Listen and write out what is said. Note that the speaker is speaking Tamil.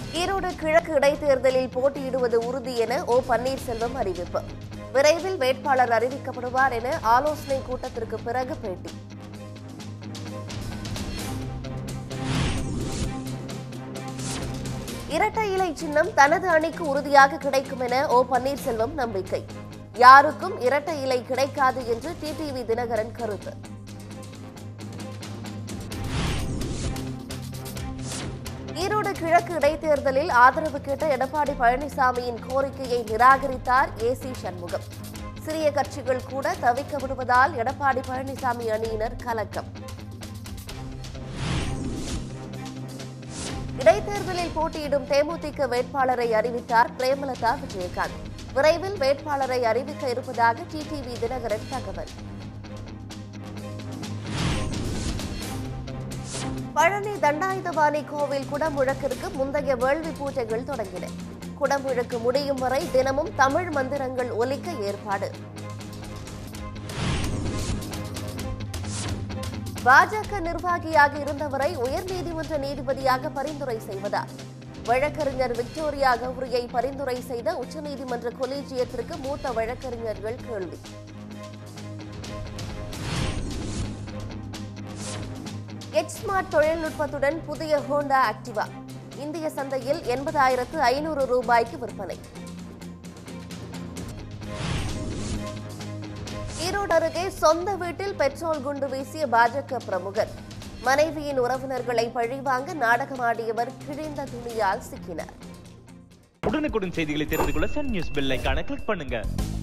ஈரோடு கிழக்கு இடைத்தேர்தலில் போட்டியிடுவது உறுதி என ஓ பன்னீர்செல்வம் அறிவிப்பு விரைவில் வேட்பாளர் அறிவிக்கப்படுவார் என ஆலோசனை கூட்டத்திற்கு பிறகு பேட்டி இரட்டை இலை சின்னம் தனது அணிக்கு உறுதியாக கிடைக்கும் என ஓ பன்னீர்செல்வம் நம்பிக்கை யாருக்கும் இரட்டை இலை கிடைக்காது என்று டிடிவி தினகரன் கருத்து ஈரோடு கிழக்கு இடைத்தேர்தலில் ஆதரவு கேட்ட எடப்பாடி பழனிசாமியின் கோரிக்கையை நிராகரித்தார் ஏசி சண்முகம் சிறிய கட்சிகள் கூட தவிக்க விடுவதால் எடப்பாடி பழனிசாமி அணியினர் கலக்கம் இடைத்தேர்தலில் போட்டியிடும் தேமுதிக வேட்பாளரை அறிவித்தார் பிரேமலதா விஜயகாந்த் விரைவில் வேட்பாளரை அறிவிக்க இருப்பதாக டிடிவி தினகரன் தகவல் பழனி தண்டாயுதபாணி கோவில் குடமுழக்கிற்கு முந்தைய வேள்வி பூஜைகள் தொடங்கின குடமுழக்கு முடியும் வரை தினமும் தமிழ் மந்திரங்கள் ஒலிக்க ஏற்பாடு பாஜக நிர்வாகியாக இருந்தவரை உயர்நீதிமன்ற நீதிபதியாக பரிந்துரை செய்வதா வழக்கறிஞர் விக்டோரியா கௌரியை பரிந்துரை செய்த உச்சநீதிமன்ற கொலீஜியத்திற்கு மூத்த வழக்கறிஞர்கள் கேள்வி எச்ஸ்மார்ட் தொழில்நுட்பத்துடன் புதிய ஹோண்டா ஆக்டிவா இந்திய சந்தையில் எண்பதாயிரத்து ஐநூறு ரூபாய்க்கு விற்பனை ஈரோடு அருகே சொந்த வீட்டில் பெட்ரோல் குண்டு வீசிய பாஜக பிரமுகர் மனைவியின் உறவினர்களை பழிவாங்க நாடகமாடியவர் கிழிந்த துணியால் சிக்கினார் உடனுக்குடன் செய்திகளை தெரிந்து கொள்ள சன் நியூஸ் பெல் ஐகானை கிளிக் பண்ணுங்க